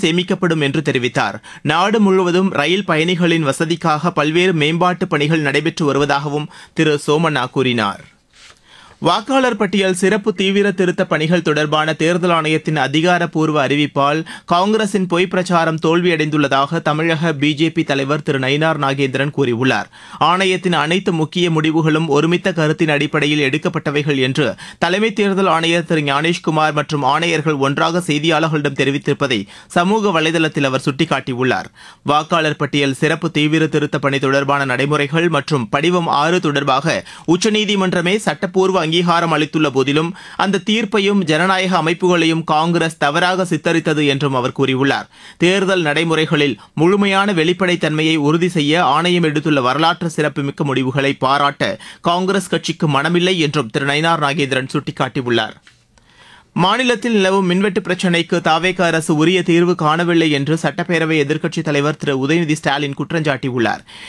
சேமிக்கப்படும் என்று தெரிவித்தார் நாடு முழுவதும் ரயில் பயணிகளின் வசதிக்காக பல்வேறு மேம்பாட்டு பணிகள் நடைபெற்று வருவதாகவும் திரு சோமண்ணா கூறினார் வாக்காளர் பட்டியல் சிறப்பு தீவிர திருத்த பணிகள் தொடர்பான தேர்தல் ஆணையத்தின் அதிகாரப்பூர்வ அறிவிப்பால் காங்கிரசின் பொய் பிரச்சாரம் தோல்வியடைந்துள்ளதாக தமிழக பிஜேபி தலைவர் திரு நயினார் நாகேந்திரன் கூறியுள்ளார் ஆணையத்தின் அனைத்து முக்கிய முடிவுகளும் ஒருமித்த கருத்தின் அடிப்படையில் எடுக்கப்பட்டவைகள் என்று தலைமை தேர்தல் ஆணையர் திரு ஞானேஷ்குமார் மற்றும் ஆணையர்கள் ஒன்றாக செய்தியாளர்களிடம் தெரிவித்திருப்பதை சமூக வலைதளத்தில் அவர் சுட்டிக்காட்டியுள்ளார் வாக்காளர் பட்டியல் சிறப்பு தீவிர திருத்த பணி தொடர்பான நடைமுறைகள் மற்றும் படிவம் ஆறு தொடர்பாக உச்சநீதிமன்றமே சட்டப்பூர்வ அங்கீகாரம் அளித்துள்ள போதிலும் அந்த தீர்ப்பையும் ஜனநாயக அமைப்புகளையும் காங்கிரஸ் தவறாக சித்தரித்தது என்றும் அவர் கூறியுள்ளார் தேர்தல் நடைமுறைகளில் முழுமையான வெளிப்படைத்தன்மையை உறுதி செய்ய ஆணையம் எடுத்துள்ள வரலாற்று சிறப்புமிக்க முடிவுகளை பாராட்ட காங்கிரஸ் கட்சிக்கு மனமில்லை என்றும் திரு நயினார் நாகேந்திரன் சுட்டிக்காட்டியுள்ளார் மாநிலத்தில் நிலவும் மின்வெட்டு பிரச்சினைக்கு தாவேக அரசு உரிய தீர்வு காணவில்லை என்று சட்டப்பேரவை எதிர்க்கட்சித் தலைவர் திரு உதயநிதி ஸ்டாலின் குற்றஞ்சாட்டியுள்ளார்